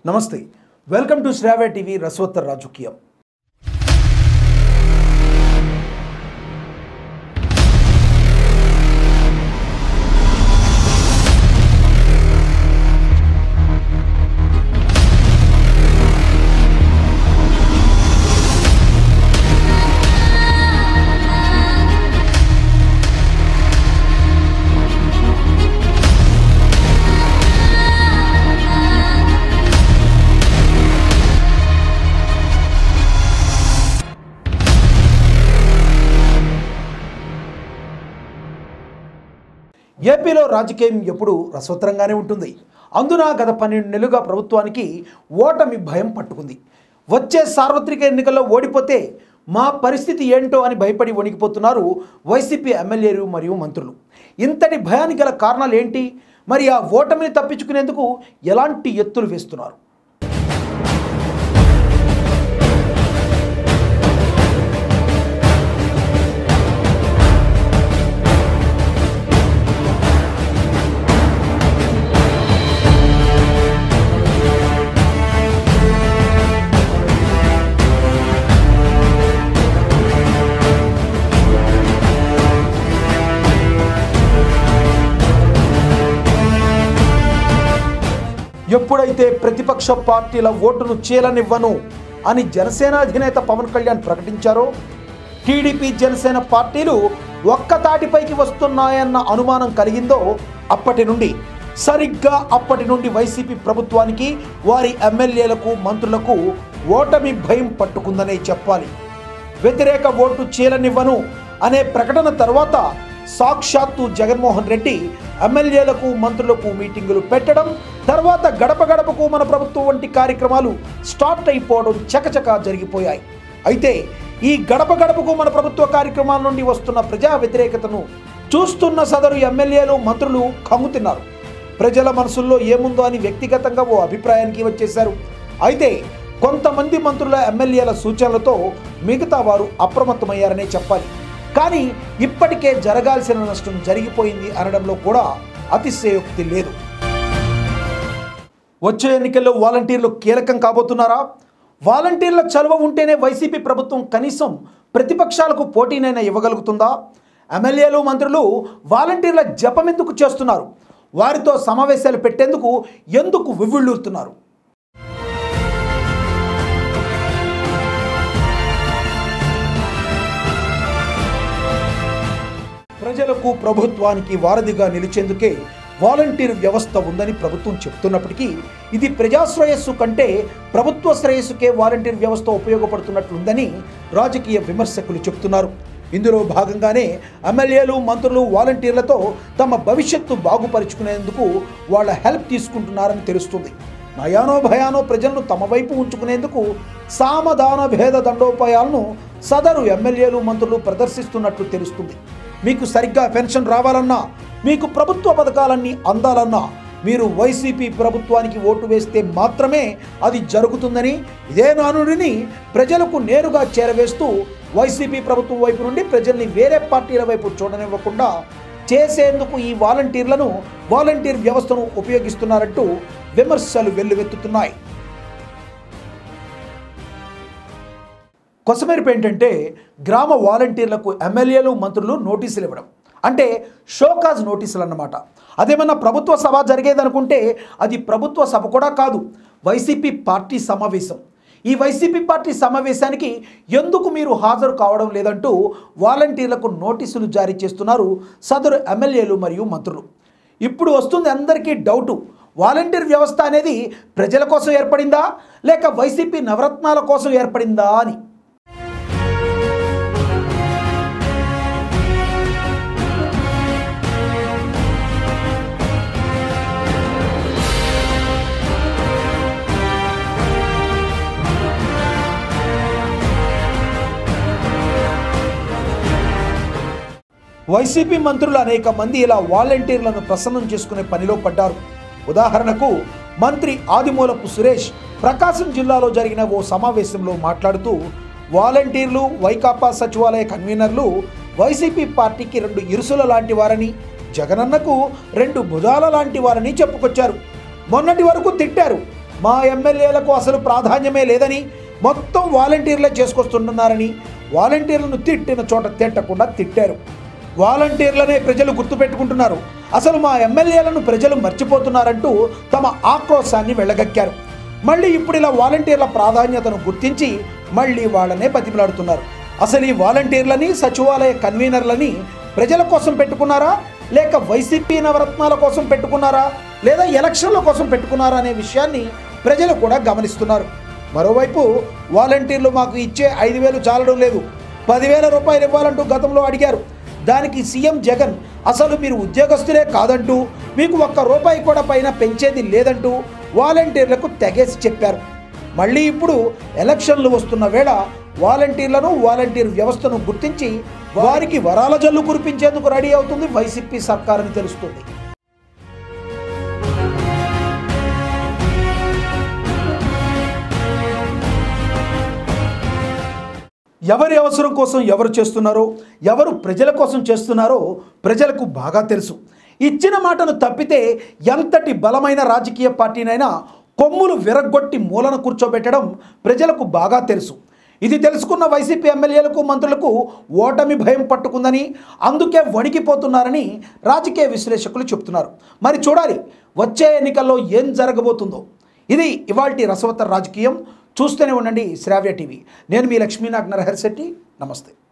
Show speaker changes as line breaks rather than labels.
నమస్తే welcome to Shravya TV రసోత్తర్ రాజకీయం ఏపీలో రాజకీయం ఎప్పుడు రసవత్తరంగానే ఉంటుంది అందున గత పన్నెండు నెలలుగా ప్రభుత్వానికి ఓటమి భయం పట్టుకుంది వచ్చే సార్వత్రిక ఎన్నికల్లో ఓడిపోతే మా పరిస్థితి ఏంటో అని భయపడి వణికిపోతున్నారు వైసీపీ ఎమ్మెల్యేలు మరియు మంత్రులు ఇంతటి భయానికి గల కారణాలు ఏంటి మరి ఆ ఓటమిని తప్పించుకునేందుకు ఎలాంటి ఎత్తులు వేస్తున్నారు ఎప్పుడైతే ప్రతిపక్ష పార్టీల ఓటును చీలనివ్వను అని జనసేన అధినేత పవన్ కళ్యాణ్ ప్రకటించారో టీడీపీ జనసేన పార్టీలు ఒక్కతాటిపైకి వస్తున్నాయన్న అనుమానం కలిగిందో అప్పటి నుండి సరిగ్గా అప్పటి నుండి వైసీపీ ప్రభుత్వానికి వారి ఎమ్మెల్యేలకు మంత్రులకు ఓటమి భయం పట్టుకుందనే చెప్పాలి వ్యతిరేక ఓటు చీలనివ్వను అనే ప్రకటన తర్వాత సాక్షాత్తు జగన్మోహన్ రెడ్డి ఎమ్మెల్యేలకు మంత్రులకు మీటింగులు పెట్టడం తర్వాత గడప గడపకు మన ప్రభుత్వం వంటి కార్యక్రమాలు స్టార్ట్ అయిపోవడం చకచకా జరిగిపోయాయి అయితే ఈ గడప గడపకు మన ప్రభుత్వ కార్యక్రమాల నుండి వస్తున్న ప్రజా వ్యతిరేకతను చూస్తున్న సదరు ఎమ్మెల్యేలు మంత్రులు కమ్ముతున్నారు ప్రజల మనసుల్లో ఏముందో అని వ్యక్తిగతంగా ఓ అభిప్రాయానికి వచ్చేశారు అయితే కొంతమంది మంత్రుల ఎమ్మెల్యేల సూచనలతో మిగతా వారు అప్రమత్తమయ్యారనే చెప్పాలి కానీ ఇప్పటికే జరగాల్సిన నష్టం జరిగిపోయింది అనడంలో కూడా అతిశయోక్తి లేదు వచ్చే ఎన్నికల్లో వాలంటీర్లు కీలకం కాబోతున్నారా వాలంటీర్ల చలువ ఉంటేనే వైసీపీ ప్రభుత్వం కనీసం ప్రతిపక్షాలకు పోటీనైనా ఇవ్వగలుగుతుందా ఎమ్మెల్యేలు మంత్రులు వాలంటీర్ల జపం ఎందుకు చేస్తున్నారు వారితో సమావేశాలు పెట్టేందుకు ఎందుకు వివ్విళ్ళూరుతున్నారు ప్రజలకు ప్రభుత్వానికి వారధిగా నిలిచేందుకే వాలంటీర్ వ్యవస్థ ఉందని ప్రభుత్వం చెప్తున్నప్పటికీ ఇది ప్రజాశ్రేయస్సు కంటే ప్రభుత్వ శ్రేయస్సుకే వాలంటీర్ వ్యవస్థ ఉపయోగపడుతున్నట్లుందని రాజకీయ విమర్శకులు చెప్తున్నారు ఇందులో భాగంగానే ఎమ్మెల్యేలు మంత్రులు వాలంటీర్లతో తమ భవిష్యత్తు బాగుపరుచుకునేందుకు వాళ్ళ హెల్ప్ తీసుకుంటున్నారని తెలుస్తుంది నయానో భయానో ప్రజలను తమ వైపు ఉంచుకునేందుకు సామధాన భేద దండోపాయాలను సదరు ఎమ్మెల్యేలు మంత్రులు ప్రదర్శిస్తున్నట్లు తెలుస్తుంది మీకు సరిగ్గా పెన్షన్ రావాలన్నా మీకు ప్రభుత్వ పథకాలన్నీ అందాలన్నా మీరు వైసీపీ ప్రభుత్వానికి ఓటు వేస్తే మాత్రమే అది జరుగుతుందని ఇదే నానుడిని ప్రజలకు నేరుగా చేరవేస్తూ వైసీపీ ప్రభుత్వం వైపు నుండి ప్రజల్ని వేరే పార్టీల వైపు చూడనివ్వకుండా చేసేందుకు ఈ వాలంటీర్లను వాలంటీర్ వ్యవస్థను ఉపయోగిస్తున్నారంటూ విమర్శలు వెల్లువెత్తుతున్నాయి కొసమెరుపు ఏంటంటే గ్రామ వాలంటీర్లకు ఎమ్మెల్యేలు మంత్రులు నోటీసులు ఇవ్వడం అంటే షోకాజ్ నోటీసులు అన్నమాట అదేమన్నా ప్రభుత్వ సభ జరిగేదనుకుంటే అది ప్రభుత్వ సభ కూడా కాదు వైసీపీ పార్టీ సమావేశం ఈ వైసీపీ పార్టీ సమావేశానికి ఎందుకు మీరు హాజరు కావడం లేదంటూ వాలంటీర్లకు నోటీసులు జారీ చేస్తున్నారు సదరు ఎమ్మెల్యేలు మరియు మంత్రులు ఇప్పుడు వస్తుంది అందరికీ డౌటు వాలంటీర్ వ్యవస్థ అనేది ప్రజల కోసం ఏర్పడిందా లేక వైసీపీ నవరత్నాల కోసం ఏర్పడిందా అని వైసీపీ మంత్రులు అనేక మంది ఇలా వాలంటీర్లను ప్రసన్నం చేసుకునే పనిలో పడ్డారు ఉదాహరణకు మంత్రి ఆదిమూలపు సురేష్ ప్రకాశం జిల్లాలో జరిగిన ఓ సమావేశంలో మాట్లాడుతూ వాలంటీర్లు వైకాపా సచివాలయ కన్వీనర్లు వైసీపీ పార్టీకి రెండు ఇరుసుల లాంటి వారని జగనన్నకు రెండు భుజాల లాంటి వారని చెప్పుకొచ్చారు మొన్నటి వరకు తిట్టారు మా ఎమ్మెల్యేలకు అసలు ప్రాధాన్యమే లేదని మొత్తం వాలంటీర్లే చేసుకొస్తుంటున్నారని వాలంటీర్లను తిట్టిన చోట తిట్టకుండా తిట్టారు వాలంటీర్లనే ప్రజలు గుర్తుపెట్టుకుంటున్నారు అసలు మా ఎమ్మెల్యేలను ప్రజలు మర్చిపోతున్నారంటూ తమ ఆక్రోశాన్ని వెళ్ళగక్కారు మళ్ళీ ఇప్పుడు ఇలా వాలంటీర్ల ప్రాధాన్యతను గుర్తించి మళ్ళీ వాళ్ళనే బతిమలాడుతున్నారు అసలు ఈ వాలంటీర్లని సచివాలయ కన్వీనర్లని ప్రజల కోసం పెట్టుకున్నారా లేక వైసీపీ నవరత్నాల కోసం పెట్టుకున్నారా లేదా ఎలక్షన్ల కోసం పెట్టుకున్నారా అనే విషయాన్ని ప్రజలు కూడా గమనిస్తున్నారు మరోవైపు వాలంటీర్లు మాకు ఇచ్చే ఐదు వేలు చాలడం లేదు పదివేల రూపాయలు ఇవ్వాలంటూ గతంలో అడిగారు దానికి సీఎం జగన్ అసలు మీరు ఉద్యోగస్తులే కాదంటూ మీకు ఒక్క రూపాయి కూడా పైన పెంచేది లేదంటూ వాలంటీర్లకు తెగేసి చెప్పారు మళ్ళీ ఇప్పుడు ఎలక్షన్లు వస్తున్న వేళ వాలంటీర్లను వాలంటీర్ వ్యవస్థను గుర్తించి వారికి వరాల జల్లు కురిపించేందుకు రెడీ అవుతుంది వైసీపీ సర్కార్ అని తెలుస్తుంది ఎవరి అవసరం కోసం ఎవరు చేస్తున్నారో ఎవరు ప్రజల కోసం చేస్తున్నారో ప్రజలకు బాగా తెలుసు ఇచ్చిన మాటను తప్పితే ఎంతటి బలమైన రాజకీయ పార్టీనైనా కొమ్ములు విరగ్గొట్టి మూలన కూర్చోబెట్టడం ప్రజలకు బాగా తెలుసు ఇది తెలుసుకున్న వైసీపీ ఎమ్మెల్యేలకు మంత్రులకు ఓటమి భయం పట్టుకుందని అందుకే వణికిపోతున్నారని రాజకీయ విశ్లేషకులు చెప్తున్నారు మరి చూడాలి వచ్చే ఎన్నికల్లో ఏం జరగబోతుందో ఇది ఇవాల్టి రసవత్తర రాజకీయం చూస్తూనే ఉండండి శ్రావ్య టీవీ నేను మీ లక్ష్మీనాగ్ నరహరి శెట్టి నమస్తే